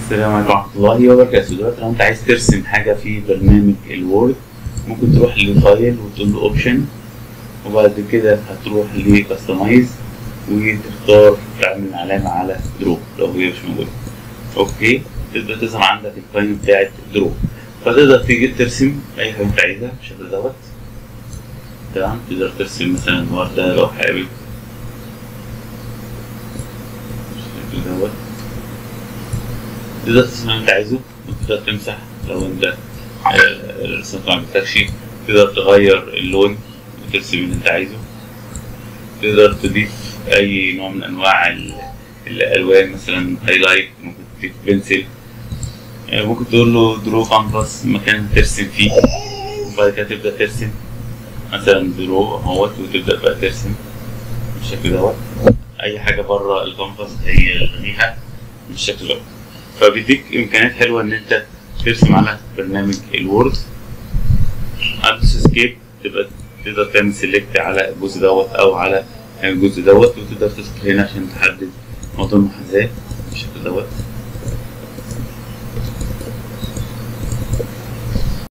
السلام عليكم ورحمة الله وبركاته دلوقتي لو انت عايز ترسم حاجة في برنامج الوورد ممكن تروح لفايل وتقول له اوبشن وبعد كده هتروح لكاستمايز وتختار تعمل علامة على درو لو هي مش موجودة اوكي تبدأ تظهر عندك القائمة بتاعت درو فتقدر تيجي ترسم أي حاجة انت عايزها بالشكل دوت تمام تقدر ترسم مثلا وردة لو حابب بالشكل دوت تقدر ترسم اللي انت عايزه وتقدر تمسح لو انت آه، رسمت ما عجبتكش تقدر تغير اللون وترسم اللي انت عايزه تقدر تضيف اي نوع من انواع ال- الالوان مثلا هايلايت ممكن تضيف بنسل آه، ممكن تقول له درو كانفاس مكان ترسم فيه وبعد كده تبدا ترسم مثلا درو اهوت وتبدا بقى ترسم بالشكل دوت اي حاجه بره الكانفاس هي الغيها بالشكل دوت فبيديك امكانيات حلوه ان انت ترسم على برنامج الوورد هتدوس اسكيب تبقى تقدر تعمل سيلكت على الجزء دوت او على الجزء دوت وتقدر تدخل هنا عشان تحدد موضوع المحاذاه بالشكل دوت